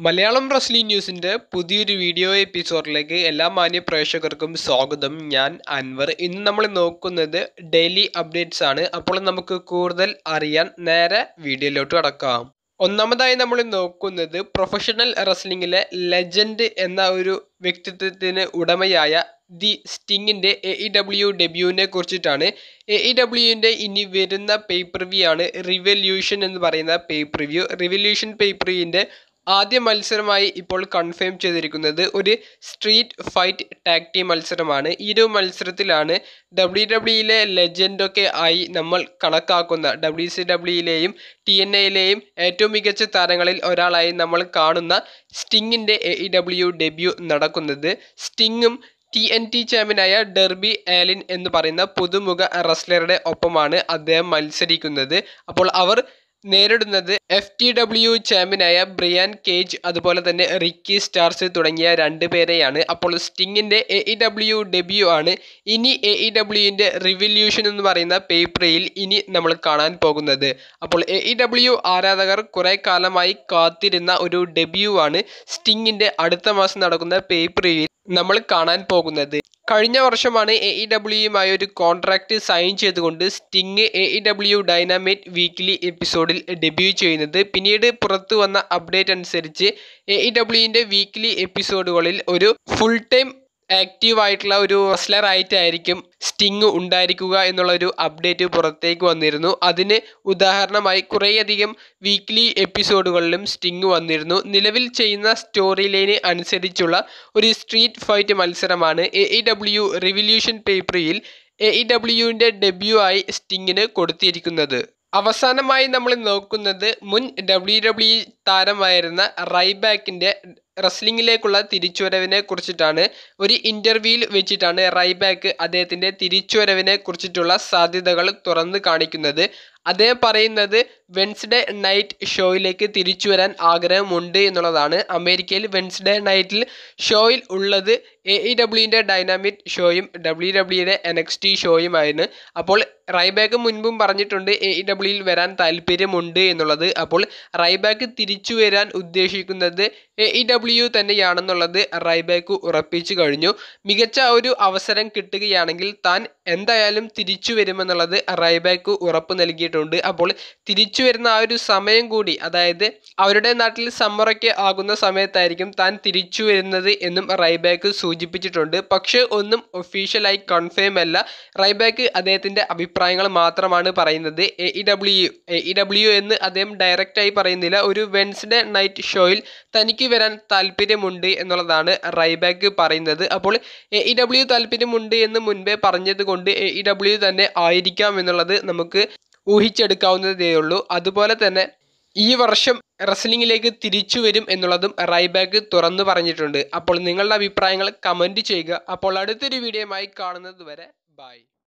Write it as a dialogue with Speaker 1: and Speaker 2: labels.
Speaker 1: Malayalam wrestling ന്യൂസിൻ്റെ പുതിയൊരു video എപ്പിസോഡിലേക്ക് എല്ലാ മാന്യ പ്രേക്ഷകർക്കും സ്വാഗതം ഞാൻ അൻവർ ഇന്ന് നമ്മൾ നോക്കുന്നത് ഡെയിലി അപ്ഡേറ്റ്സ് ആണ് അപ്പോൾ നമുക്ക് കൂടുതൽ അറിയാൻ നേരെ വീഡിയോയിലോട്ട് കടക്കാം ഒന്നാമതായി നമ്മൾ നോക്കുന്നത് പ്രൊഫഷണൽ റെസ്ലിംഗിലെ ലെജൻഡ് എന്ന ഒരു വ്യക്തിത്വത്തിന് ഉടമയായ ദി സ്റ്റിങ്ങിൻ്റെ എ ഇ ഡബ്ല്യു ഡെബ്യൂവിനെ കുറിച്ചിട്ടാണ് എ ഇ ഡബ്ല്യുവിൻ്റെ ഇനി വരുന്ന പേപ്പർ വ്യൂ ആണ് റിവല്യൂഷൻ എന്ന് പറയുന്ന പേപ്പർ വ്യൂ റിവല്യൂഷൻ പേപ്പർ വ്യൂവിൻ്റെ ആദ്യ മത്സരമായി ഇപ്പോൾ കൺഫേം ചെയ്തിരിക്കുന്നത് ഒരു സ്ട്രീറ്റ് ഫൈറ്റ് ടാഗ് ടീം മത്സരമാണ് ഈ ഒരു മത്സരത്തിലാണ് ഡബ്ല്യു ഡബ്ല്യുയിലെ ലെജൻഡൊക്കെ ആയി നമ്മൾ കണക്കാക്കുന്ന ഡബ്ല്യു സി ഡബ്ല്യുയിലെയും ടി എൻ എയിലെയും ഏറ്റവും മികച്ച താരങ്ങളിൽ ഒരാളായി നമ്മൾ കാണുന്ന സ്റ്റിങ്ങിൻ്റെ എ ഇ ഡബ്ല്യു ഡെബ്യൂ നടക്കുന്നത് സ്റ്റിങ്ങും ടി എൻ ടി ചാമ്പ്യനായ ഡെർബി ആലിൻ എന്ന് പറയുന്ന പുതുമുഖ റെസ്ലറുടെ ഒപ്പമാണ് അദ്ദേഹം മത്സരിക്കുന്നത് അപ്പോൾ അവർ നേരിടുന്നത് എഫ് ടി ഡബ്ല്യു ചാമ്പ്യനായ ബ്രിയാൻ കേജ് അതുപോലെ തന്നെ റിക്കി സ്റ്റാർസ് തുടങ്ങിയ രണ്ട് പേരെയാണ് അപ്പോൾ സ്റ്റിങ്ങിൻ്റെ എ ഇ ഡബ്ല്യു ഡെബ്യൂ ആണ് ഇനി എ ഇ ഡബ്ല്യുവിൻ്റെ റിവല്യൂഷൻ എന്ന് പറയുന്ന പേപ്പറിൽ ഇനി നമ്മൾ കാണാൻ പോകുന്നത് അപ്പോൾ എ ഇ ഡബ്ല്യു ആരാധകർ കുറേ കാലമായി കാത്തിരുന്ന ഒരു ഡെബ്യൂ ആണ് സ്റ്റിങ്ങിൻ്റെ അടുത്ത മാസം നടക്കുന്ന പേപ്പറിൽ നമ്മൾ കാണാൻ പോകുന്നത് കഴിഞ്ഞ വർഷമാണ് എ ഇ ഡബ്ല്യുയുമായി ഒരു കോൺട്രാക്റ്റ് സൈൻ ചെയ്തുകൊണ്ട് Sting A E W Dynamite weekly എപ്പിസോഡിൽ ഡെബ്യൂ ചെയ്യുന്നത് പിന്നീട് പുറത്തു വന്ന അപ്ഡേറ്റ് അനുസരിച്ച് എ ഇ ഡബ്ല്യുവിൻ്റെ വീക്ക്ലി എപ്പിസോഡുകളിൽ ഒരു ഫുൾ ടൈം ആക്റ്റീവ് ആയിട്ടുള്ള ഒരു റെസ്ലർ ആയിട്ടായിരിക്കും സ്റ്റിങ് ഉണ്ടായിരിക്കുക എന്നുള്ള ഒരു അപ്ഡേറ്റ് പുറത്തേക്ക് വന്നിരുന്നു അതിന് ഉദാഹരണമായി കുറേയധികം വീക്ക്ലി എപ്പിസോഡുകളിലും സ്റ്റിങ് വന്നിരുന്നു നിലവിൽ ചെയ്യുന്ന സ്റ്റോറി ലൈന് അനുസരിച്ചുള്ള ഒരു സ്ട്രീറ്റ് ഫൈറ്റ് മത്സരമാണ് എ ഇ ഡബ്ല്യു റിവല്യൂഷൻ പേപ്പറിൽ എ ഇ ഡബ്ല്യുവിൻ്റെ ഡെബ്യൂ ആയി സ്റ്റിങ്ങിന് കൊടുത്തിരിക്കുന്നത് അവസാനമായി നമ്മൾ നോക്കുന്നത് മുൻ ഡബ്ല്യു ഡബ്ല്യു താരമായിരുന്ന റൈബാക്കിൻ്റെ റെസ്ലിങ്ങിലേക്കുള്ള തിരിച്ചുവരവിനെ കുറിച്ചിട്ടാണ് ഒരു ഇൻ്റർവ്യൂവിൽ വെച്ചിട്ടാണ് റൈബാക്ക് അദ്ദേഹത്തിൻ്റെ തിരിച്ചുവരവിനെ കുറിച്ചിട്ടുള്ള സാധ്യതകൾ തുറന്നു കാണിക്കുന്നത് അദ്ദേഹം പറയുന്നത് വെൻസ്ഡേ നൈറ്റ് ഷോയിലേക്ക് തിരിച്ചു വരാൻ ആഗ്രഹമുണ്ട് എന്നുള്ളതാണ് അമേരിക്കയിൽ വെൻസ്ഡേ നൈറ്റിൽ ഷോയിൽ ഉള്ളത് എ ഇ ഡബ്ല്യുവിൻ്റെ ഡൈനാമിക് ഷോയും ഡബ്ല്യു ഡബ്ല്യുയുടെ എൻ എക്സ് ടി ഷോയുമായിരുന്നു അപ്പോൾ റൈബാക്ക് മുൻപും പറഞ്ഞിട്ടുണ്ട് എ ഇ ഡബ്ല്യുയിൽ വരാൻ താല്പര്യമുണ്ട് എന്നുള്ളത് അപ്പോൾ റൈബാക്ക് തിരിച്ചു വരാൻ ഉദ്ദേശിക്കുന്നത് എ ഇ ഡബ്ല്യു തന്നെയാണെന്നുള്ളത് റൈബാക്ക് ഉറപ്പിച്ചു കഴിഞ്ഞു മികച്ച ഒരു അവസരം കിട്ടുകയാണെങ്കിൽ താൻ എന്തായാലും തിരിച്ചു വരുമെന്നുള്ളത് റൈബാക്ക് ഉറപ്പ് നൽകിയിട്ടുണ്ട് അപ്പോൾ തിരിച്ചു വരുന്ന ആ ഒരു സമയം കൂടി അതായത് അവരുടെ നാട്ടിൽ സമ്മറൊക്കെ ആകുന്ന സമയത്തായിരിക്കും താൻ തിരിച്ചു വരുന്നത് എന്നും റൈബാക്ക് സൂചിപ്പിച്ചിട്ടുണ്ട് പക്ഷേ ഒന്നും ഒഫീഷ്യലായി കൺഫേം അല്ല റൈബാക്ക് അദ്ദേഹത്തിൻ്റെ അഭിപ്രായങ്ങൾ മാത്രമാണ് പറയുന്നത് A E W A E W എന്ന് അദ്ദേഹം ഡയറക്റ്റായി പറയുന്നില്ല ഒരു വെൻസ്ഡേ നൈറ്റ് ഷോയിൽ തനിക്ക് വരാൻ താല്പര്യമുണ്ട് എന്നുള്ളതാണ് റൈബാക്ക് പറയുന്നത് അപ്പോൾ എ ഇ ഡബ്ല്യു താല്പര്യമുണ്ട് എന്ന് മുൻപേ പറഞ്ഞത് കൊണ്ട് എ ഇ ഡബ്ല്യു തന്നെ ആയിരിക്കാം എന്നുള്ളത് നമുക്ക് ഊഹിച്ചെടുക്കാവുന്നതേ ഉള്ളൂ അതുപോലെ തന്നെ ഈ വർഷം റെസ്ലിംഗിലേക്ക് തിരിച്ചു വരും എന്നുള്ളതും റൈബാക്ക് തുറന്നു പറഞ്ഞിട്ടുണ്ട് അപ്പോൾ നിങ്ങളുടെ അഭിപ്രായങ്ങൾ കമൻറ്റ് ചെയ്യുക അപ്പോൾ അടുത്തൊരു വീഡിയോയുമായി കാണുന്നത് വരെ ബൈ